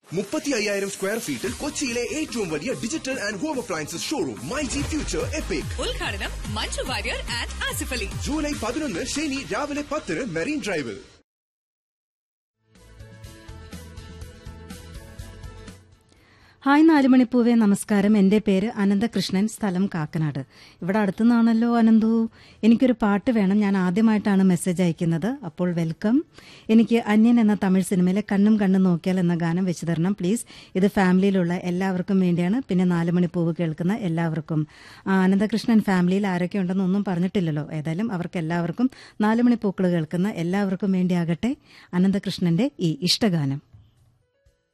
മുപ്പത്തി അയ്യായിരം സ്ക്വയർ ഫീറ്റിൽ കൊച്ചിയിലെ ഏറ്റവും വലിയ digital and home appliances showroom my G future epic ഉദ്ഘാടനം മഞ്ജു വാര്യർ ആൻഡ് ആസിഫ് അലി ജൂലൈ പതിനൊന്ന് ശനി രാവിലെ പത്തിന് മെറീൻ ഡ്രൈവിൽ ഹായ് നാലുമണിപ്പൂവേ നമസ്കാരം എൻ്റെ പേര് അനന്തകൃഷ്ണൻ സ്ഥലം കാക്കനാട് ഇവിടെ അടുത്തുനിന്നാണല്ലോ അനന്തു എനിക്കൊരു പാട്ട് വേണം ഞാൻ ആദ്യമായിട്ടാണ് മെസ്സേജ് അയക്കുന്നത് അപ്പോൾ വെൽക്കം എനിക്ക് അന്യൻ എന്ന തമിഴ് സിനിമയിലെ കണ്ണും കണ്ണും നോക്കിയാൽ എന്ന ഗാനം വെച്ച് തരണം പ്ലീസ് ഇത് ഫാമിലിയിലുള്ള എല്ലാവർക്കും വേണ്ടിയാണ് പിന്നെ നാലുമണിപ്പൂവ് കേൾക്കുന്ന എല്ലാവർക്കും ആ, അനന്തകൃഷ്ണൻ ഫാമിലിയിൽ ആരൊക്കെ ഉണ്ടെന്നൊന്നും പറഞ്ഞിട്ടില്ലല്ലോ ഏതായാലും അവർക്ക് എല്ലാവർക്കും നാലുമണിപ്പൂക്കൾ കേൾക്കുന്ന എല്ലാവർക്കും വേണ്ടിയാകട്ടെ അനന്തകൃഷ്ണന്റെ ഈ ഇഷ്ടഗാനം